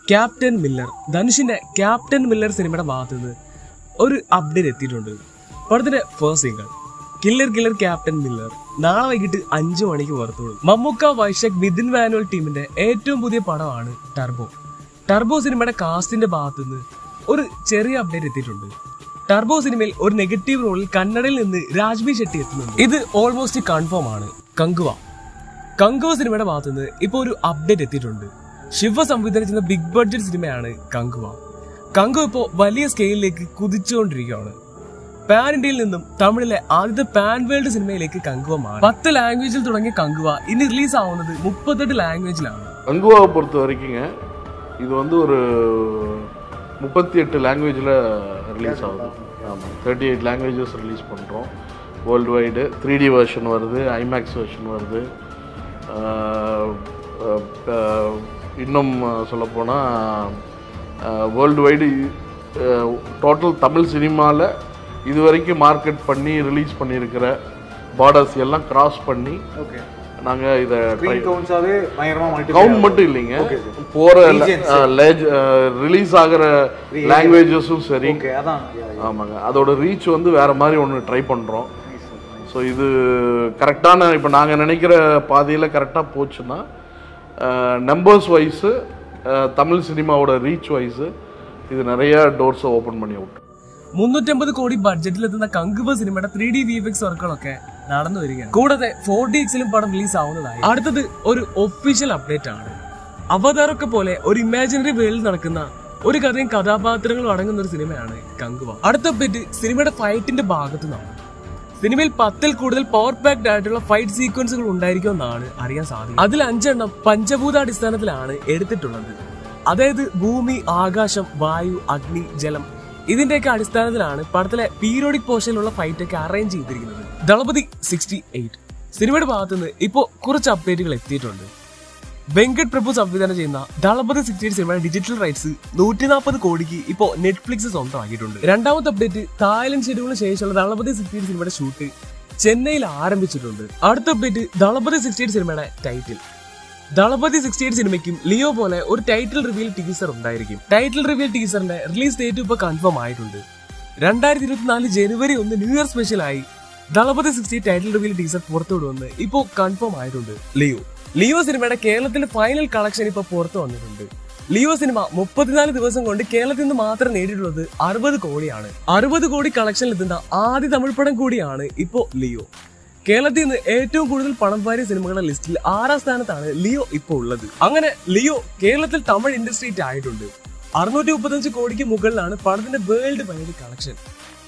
Captain Miller ധനുഷിന്റെ Captain Miller സിനിമയുടെ ഭാഗത്ത് നിന്ന് ഒരു അപ്ഡേറ്റ് എത്തിയിട്ടുണ്ട് പടത്തിന്റെ first single killer killer Captain Miller നാളെ വൈകിട്ട് അഞ്ചു മണിക്ക് പുറത്തോടും മമ്മൂക്ക വൈശാഖ് നിതിൻ വാനുവൽ ടീമിന്റെ ഏറ്റവും പുതിയ പടമാണ് ടർബോ ടർബോ സിനിമയുടെ കാസ്റ്റിന്റെ ഭാഗത്ത് നിന്ന് ഒരു ചെറിയ അപ്ഡേറ്റ് എത്തിയിട്ടുണ്ട് ടർബോ സിനിമയിൽ ഒരു നെഗറ്റീവ് റോളിൽ കന്നഡയിൽ നിന്ന് രാജ്ബി ഷെട്ടി എത്തുന്നുണ്ട് ഇത് ഓൾമോസ്റ്റ് കൺഫേം ആണ് കങ്കുവ കങ്കുവ സിനിമയുടെ ഭാഗത്തുനിന്ന് ഇപ്പൊ ഒരു അപ്ഡേറ്റ് എത്തിയിട്ടുണ്ട് ശിവ സംവിധാനം ചെയ്യുന്ന ബിഗ് ബഡ്ജറ്റ് സിനിമയാണ് കങ്കുവ കങ്കുവ ഇപ്പോ വലിയ സ്കെയിലിലേക്ക് കുതിച്ചുകൊണ്ടിരിക്കുകയാണ് പാൻ ഇന്ത്യയിൽ നിന്നും തമിഴിലെ ആദ്യത്തെ പാൻ വേൾഡ് സിനിമയിലേക്ക് കങ്കുവ മാറി പത്ത് ലാംഗ്വേജിൽ തുടങ്ങിയ കങ്കുവ ഇനി റിലീസ് ആവുന്നത് മുപ്പത്തെട്ട് ലാംഗ്വേജിലാണ് கங்குவாவை பொறுத்த வரைக்குங்க இது வந்து ஒரு முப்பத்தி எட்டு லாங்குவேஜில் ரிலீஸ் ஆகுது ஆமாம் தேர்ட்டி எயிட் லாங்குவேஜஸ் ரிலீஸ் பண்ணுறோம் worldwide three D version வருது ஐமேக்ஸ் வெர்ஷன் வருது ஆஹ் ஆஹ் இன்னும் சொல்லப்போனால் வேர்ல்டு வைடு டோட்டல் தமிழ் சினிமாவில் இது வரைக்கும் மார்க்கெட் பண்ணி ரிலீஸ் பண்ணியிருக்கிற பார்டர்ஸ் எல்லாம் கிராஸ் பண்ணி ஓகே நாங்கள் இதை ட்ரை ஸ்க்ரீன் கவுண்ட்ஸாவே பயங்கரமா மல்டி கவுண்ட் மட்டும் இல்லைங்க போற ரிலீஸ் ஆகிற லாங்குவேஜஸும் சரி ஓகே அதான் yeah, yeah. ஆமாங்க அதோட ரீச் வந்து வேற மாதிரி ஒன்று ட்ரை பண்றோம் ஸோ இது கரெக்டான இப்போ நாங்கள் நினைக்கிற பாதையில் கரெக்டாக போச்சுன்னா நம்பர்ஸ் வைஸு தமிழ் சினிமாவோட ரீச் வைஸு இது நிறைய டோர்ஸை ஓப்பன் பண்ணி விட்டுரும் മുന്നൂറ്റമ്പത് കോടി ബഡ്ജറ്റിലെത്തുന്ന കങ്കുവ സിനിമയുടെ ത്രീ ഡി വി എക്സ് വർക്കുകളൊക്കെ നടന്നു വരികയാണ് കൂടാതെ ഫോർ ഡി എക്സിലും പടം റിലീസ് ആവുന്നതായി അടുത്തത് ഒരു ഒഫീഷ്യൽ അപ്ഡേറ്റ് ആണ് അവതാറൊക്കെ പോലെ ഒരു ഇമാജിനറി വേൾഡിൽ നടക്കുന്ന ഒരു കഥയും കഥാപാത്രങ്ങളും അടങ്ങുന്ന ഒരു സിനിമയാണ് കങ്കുവ അടുത്ത അപ്ഡേറ്റ് സിനിമയുടെ ഫൈറ്റിന്റെ ഭാഗത്തു നിന്നാണ് സിനിമയിൽ പത്തിൽ കൂടുതൽ പവർ പാക്ഡ് ആയിട്ടുള്ള ഫൈറ്റ് സീക്വൻസുകൾ ഉണ്ടായിരിക്കുമെന്നാണ് അറിയാൻ സാധിക്കുന്നത് അതിൽ അഞ്ചെണ്ണം പഞ്ചഭൂതാടിസ്ഥാനത്തിലാണ് എടുത്തിട്ടുള്ളത് അതായത് ഭൂമി ആകാശം വായു അഗ്നി ജലം ഇതിന്റെയൊക്കെ അടിസ്ഥാനത്തിലാണ് പടത്തിലെ പീരിയോഡിക് പോർഷനിലുള്ള ഫൈറ്റ് ഒക്കെ അറേഞ്ച് ചെയ്തിരിക്കുന്നത് ദളപതി സിക്സ്റ്റി എയ്റ്റ് സിനിമയുടെ ഭാഗത്തുനിന്ന് ഇപ്പോ കുറച്ച് അപ്ഡേറ്റുകൾ എത്തിയിട്ടുണ്ട് വെങ്കട് പ്രഭു സംവിധാനം ചെയ്യുന്ന ദളപതി സിക്സ്റ്റി എയ്റ്റ് സിനിമയുടെ ഡിജിറ്റൽ റൈറ്റ്സ് നൂറ്റി നാൽപ്പത് കോടിക്ക് ഇപ്പോ നെറ്റ്ഫ്ലിക്സ് സ്വന്തമാക്കിയിട്ടുണ്ട് രണ്ടാമത്തെ അപ്ഡേറ്റ് തായ്ലൻഡ് ഷെഡ്യൂളിന് ശേഷമുള്ള ദളപതി സിക്സ്റ്റി എയ്റ്റ് സിനിമയുടെ ഷൂട്ട് ചെന്നൈയിൽ ആരംഭിച്ചിട്ടുണ്ട് അടുത്ത അപ്ഡേറ്റ് ദളപതി സിക്സ്റ്റി എയ്റ്റ് സിനിമയുടെ ടൈറ്റിൽ ദളപതി സിക്സ്റ്റി എയ്റ്റ് സിനിമയ്ക്കും ലിയോ പോലെ ഒരു ടൈറ്റിൽ റിവീൽ ടീസർ ഉണ്ടായിരിക്കും ടൈറ്റിൽ റിവീൽ ടീസറിന്റെ റിലീസ് ഡേറ്റ് ഇപ്പൊ കൺഫേം ആയിട്ടുണ്ട് രണ്ടായിരത്തി ഇരുപത്തിനാല് ജനുവരി ഒന്ന് ന്യൂ ഇയർ സ്പെഷ്യലായി Thalapathy sixty title reveal teaser പുറത്തുവിടുമെന്ന് ഇപ്പോ കൺഫേം ആയിട്ടുണ്ട് ലിയോ ലിയോ സിനിമയുടെ കേരളത്തിന്റെ ഫൈനൽ കളക്ഷൻ ഇപ്പൊ പുറത്തു വന്നിട്ടുണ്ട് ലിയോ സിനിമ മുപ്പത്തിനാല് ദിവസം കൊണ്ട് കേരളത്തിൽ നിന്ന് മാത്രം നേടിയിട്ടുള്ളത് അറുപത് കോടിയാണ് അറുപത് കോടി കളക്ഷനിൽ എത്തുന്ന ആദ്യ തമിഴ് പടം കൂടിയാണ് ഇപ്പോ ലിയോ കേരളത്തിൽ നിന്ന് ഏറ്റവും കൂടുതൽ പണം വാരിയ സിനിമകളുടെ ലിസ്റ്റിൽ ആറാം സ്ഥാനത്താണ് ലിയോ ഇപ്പോൾ ഉള്ളത് അങ്ങനെ ലിയോ കേരളത്തിൽ തമിഴ് ഇൻഡസ്ട്രി ആയിട്ടുണ്ട് അറുന്നൂറ്റി മുപ്പത്തഞ്ച് കോടിക്ക് മുകളിലാണ് പടത്തിന്റെ വേൾഡ് വൈഡ് കളക്ഷൻ